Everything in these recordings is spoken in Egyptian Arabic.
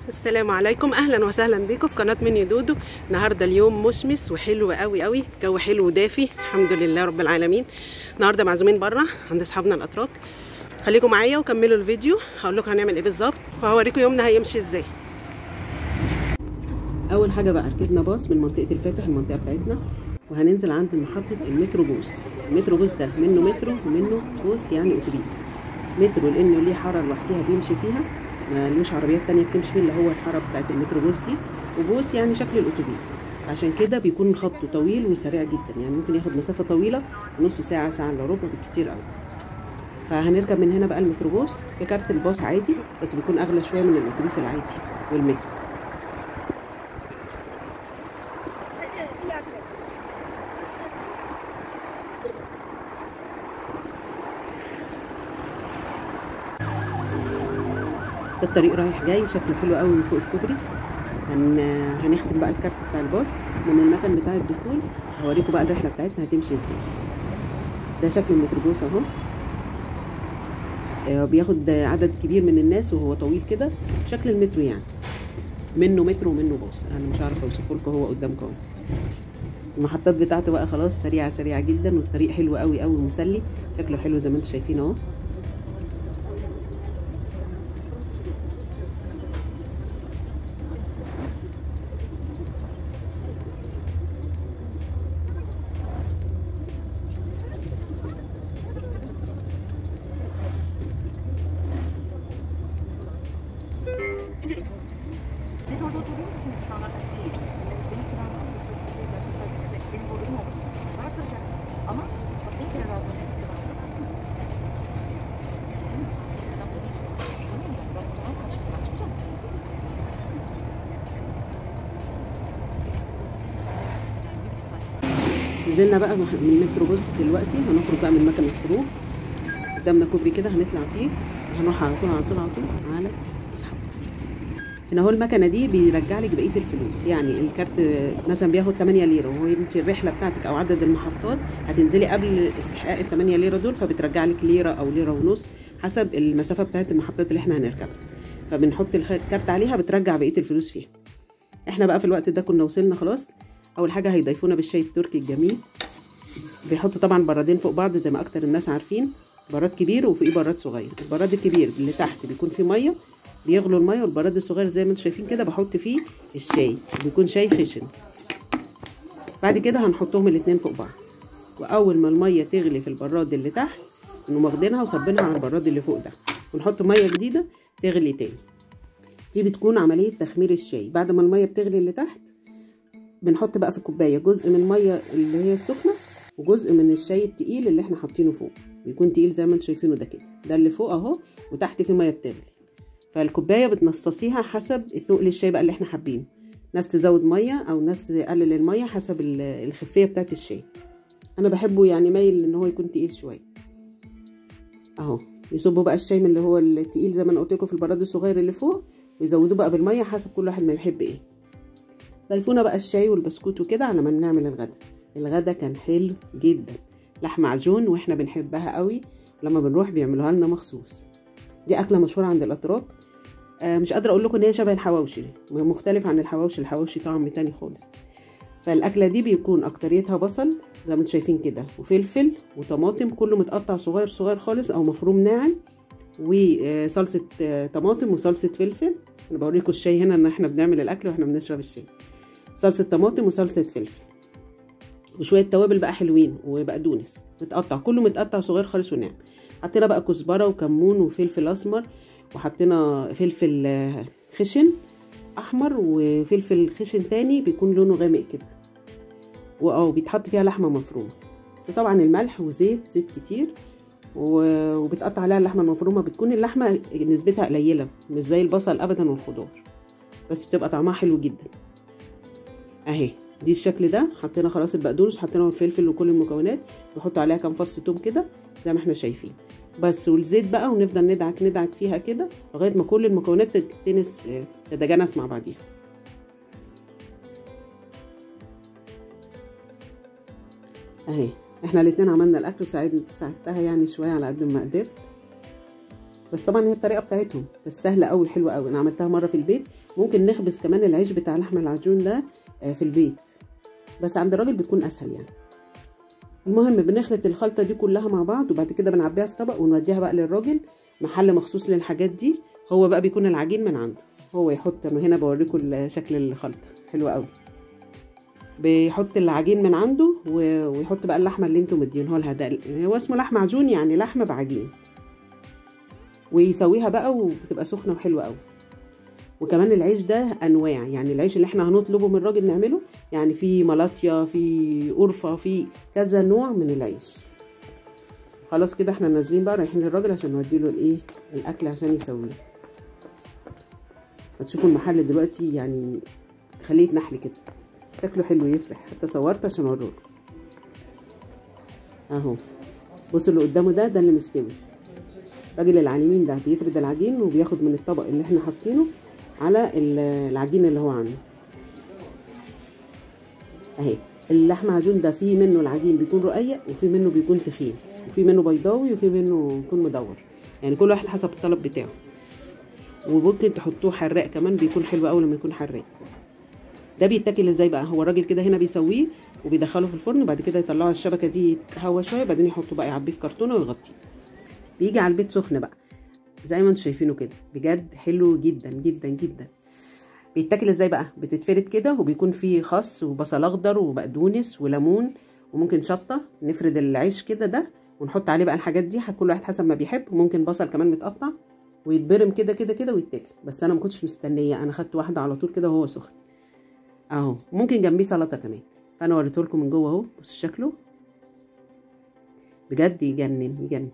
السلام عليكم اهلا وسهلا بكم في قناه مني دودو النهارده اليوم مشمس وحلو قوي قوي جو حلو ودافي الحمد لله رب العالمين النهارده معزومين بره عند اصحابنا الاتراك خليكم معايا وكملوا الفيديو هقول لكم هنعمل ايه بالظبط وهوريكم يومنا هيمشي ازاي اول حاجه بقى ركبنا باص من منطقه الفاتح المنطقه بتاعتنا وهننزل عند محطه المترو بوس المترو بوس ده منه مترو ومنه بوس يعني اتوبيس مترو لانه ليه حاره لوحديها بيمشي فيها ملوش عربيات تانية بتمشي فيه اللي هو الحاره بتاعت المترو بوس دي وبوس يعني شكل الاتوبيس عشان كده بيكون خطه طويل وسريع جدا يعني ممكن ياخد مسافه طويله نص ساعه ساعه الا ربع بالكتير قوي فهنركب من هنا بقى المتروبوس بكارت الباص عادي بس بيكون اغلى شويه من الاتوبيس العادي والمترو ده الطريق رايح جاي شكله حلو قوي من فوق الكوبري هن... هنختم بقى الكارت بتاع الباص من المكان بتاع الدخول هوريكم بقى الرحله بتاعتنا هتمشي ازاي ده شكل المتروبوس اهو بياخد عدد كبير من الناس وهو طويل كده شكل المترو يعني منه مترو ومنه باص انا مش عارفه اوصفه لكم هو قدامكم اهو المحطات بتاعته بقى خلاص سريعه سريعه جدا والطريق حلو قوي قوي ومسلي شكله حلو زي ما انتم شايفين اهو Biz orada oturuyoruz şimdi şu anda değil. Beni kiran benim borum oldu. Para kıracak. Ama bak bir kere razı نزلنا بقى من المتروبوس دلوقتي هنخرج بقى من مكان الخروج قدامنا كوبري كده هنطلع فيه هنروح على طول على طول على طول على اصحابنا هنا هو المكنه دي بيرجع لك بقيه الفلوس يعني الكارت مثلا بياخد 8 ليره وهو انت الرحله بتاعتك او عدد المحطات هتنزلي قبل استحقاق ال 8 ليره دول فبترجع لك ليره او ليره ونص حسب المسافه بتاعت المحطات اللي احنا هنركبها فبنحط الكارت عليها بترجع بقيه الفلوس فيها احنا بقى في الوقت ده كنا وصلنا خلاص اول حاجه هيضيفونا بالشاي التركي الجميل بيحطوا طبعا برادين فوق بعض زي ما اكتر الناس عارفين براد كبير وفوقيه براد صغير البراد الكبير اللي تحت بيكون فيه ميه بيغلوا الميه والبراد الصغير زي ما انتم شايفين كده بحط فيه الشاي بيكون شاي خشن بعد كده هنحطهم الاتنين فوق بعض واول ما الميه تغلي في البراد اللي تحت نقوم واخدينها وصبينها على البراد اللي فوق ده ونحط ميه جديده تغلي تاني دي بتكون عمليه تخمير الشاي بعد ما الميه بتغلي اللي تحت بنحط بقى في الكوبايه جزء من الميه اللي هي السخنه وجزء من الشاي التقيل اللي احنا حاطينه فوق بيكون تقيل زي ما انتم شايفينه ده كده ده اللي فوق اهو وتحت في ميه بتغلي فالكوبايه بتنصصيها حسب تقل الشاي بقى اللي احنا حابينه ناس تزود ميه او ناس تقلل الميه حسب الخفيه بتاعت الشاي انا بحبه يعني مايل ان هو يكون تقيل شويه اهو يصبوا بقى الشاي من اللي هو التقيل زي ما انا قلت لكم في البراد الصغير اللي فوق ويزودوه بقى بالميه حسب كل واحد ما يحب ايه ضيفونا بقى الشاي والبسكوت وكده على ما نعمل الغدا الغدا كان حلو جدا لحمة عجون واحنا بنحبها قوي لما بنروح بيعملوها لنا مخصوص دي اكله مشهوره عند الاتراك آه مش قادره اقول لكم ان هي شبه الحواوشي مختلف عن الحواوشي الحواوشي طعم تاني خالص فالاكله دي بيكون اكتريتها بصل زي ما انتم شايفين كده وفلفل وطماطم كله متقطع صغير صغير خالص او مفروم ناعم وصلصه طماطم وصلصه فلفل انا بوريكم الشاي هنا ان احنا بنعمل الاكل واحنا بنشرب الشاي صلصه طماطم وصلصه فلفل وشويه توابل بقى حلوين وبقدونس متقطع كله متقطع صغير خالص وناعم حطينا بقى كزبره وكمون وفلفل اسمر وحطينا فلفل خشن احمر وفلفل خشن تاني بيكون لونه غامق كده واه بيتحط فيها لحمه مفرومه وطبعا الملح وزيت زيت كتير وبتقطع عليها اللحمه المفرومه بتكون اللحمه نسبتها قليله مش زي البصل ابدا والخضار بس بتبقى طعمها حلو جدا اهي دي الشكل ده حطينا خلاص البقدونس حطينا الفلفل وكل المكونات نحط عليها كام فص توم كده زي ما احنا شايفين بس والزيت بقى ونفضل ندعك ندعك فيها كده لغايه ما كل المكونات تتنس تتجانس مع بعضيها اهي احنا الاتنين عملنا الاكل ساعد ساعدتها يعني شويه على قد ما قدرت بس طبعا هي الطريقه بتاعتهم بس سهله قوي حلوه قوي انا عملتها مره في البيت ممكن نخبز كمان العيش بتاع لحم العجون ده آه، في البيت بس عند الراجل بتكون اسهل يعني المهم بنخلط الخلطه دي كلها مع بعض وبعد كده بنعبيها في طبق ونوديها بقى للراجل محل مخصوص للحاجات دي هو بقى بيكون العجين من عنده هو يحط ما هنا بوريكم شكل الخلطه حلوه قوي بيحط العجين من عنده و- ويحط بقى اللحمه اللي انتم مدينها لها ده هو اسمه لحم عجون يعني لحمه بعجين ويسويها بقى وبتبقى سخنه وحلوه قوي وكمان العيش ده انواع يعني العيش اللي احنا هنطلبه من الراجل نعمله يعني في ملاطيا في قرفه في كذا نوع من العيش خلاص كده احنا نازلين بقى رايحين للراجل عشان نوديله الايه الاكل عشان يسويه هتشوفوا المحل دلوقتي يعني خليه نحل كده شكله حلو يفرح حتى صورت عشان اوريه اهو بصوا اللي قدامه ده ده اللي مستوي الراجل اللي على اليمين ده بيفرد العجين وبياخد من الطبق اللي احنا حاطينه على ال- العجين اللي هو عنده اهي اللحمة عجون ده فيه منه العجين بيكون رقيق وفي منه بيكون تخين وفي منه بيضاوي وفي منه بيكون مدور يعني كل واحد حسب الطلب بتاعه وممكن تحطوه حراق كمان بيكون حلو قوي لما يكون حراق ده بيتاكل ازاي بقى هو الراجل كده هنا بيسويه وبيدخله في الفرن وبعد كده يطلعوا على الشبكه دي يتهوى شويه وبعدين يحطوا بقى يعبيه في كرتونه ويغطيه بيجي على البيت سخن بقى زي ما انتم شايفينه كده بجد حلو جدا جدا جدا بيتاكل ازاي بقى بتتفرد كده وبيكون فيه خس وبصل اخضر وبقدونس وليمون وممكن شطه نفرد العيش كده ده ونحط عليه بقى الحاجات دي كل واحد حسب ما بيحب وممكن بصل كمان متقطع ويتبرم كده كده كده ويتاكل بس انا ما كنتش مستنيه انا خدت واحده على طول كده وهو سخن اهو ممكن جنبيه سلطه كمان فانا وريته لكم من جوه اهو بصوا شكله بجد يجنن يجنن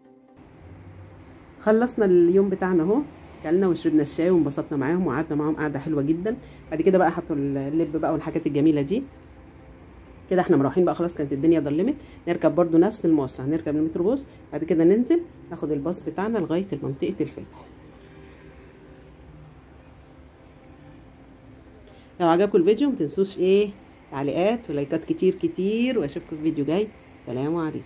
خلصنا اليوم بتاعنا اهو كلنا وشربنا الشاي وانبسطنا معاهم وقعدنا معاهم قعده حلوه جدا بعد كده بقى حطوا اللب بقى والحاجات الجميله دي كده احنا مروحين بقى خلاص كانت الدنيا ضلمت نركب برضو نفس المواصله هنركب المتروباص بعد كده ننزل ناخد الباص بتاعنا لغايه منطقه الفاتح لو عجبكم الفيديو متنسوش ايه تعليقات ولايكات كتير كتير واشوفكم في فيديو جاي سلام عليكم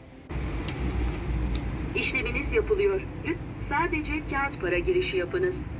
İşleminiz yapılıyor. Lütfen sadece kağıt para girişi yapınız.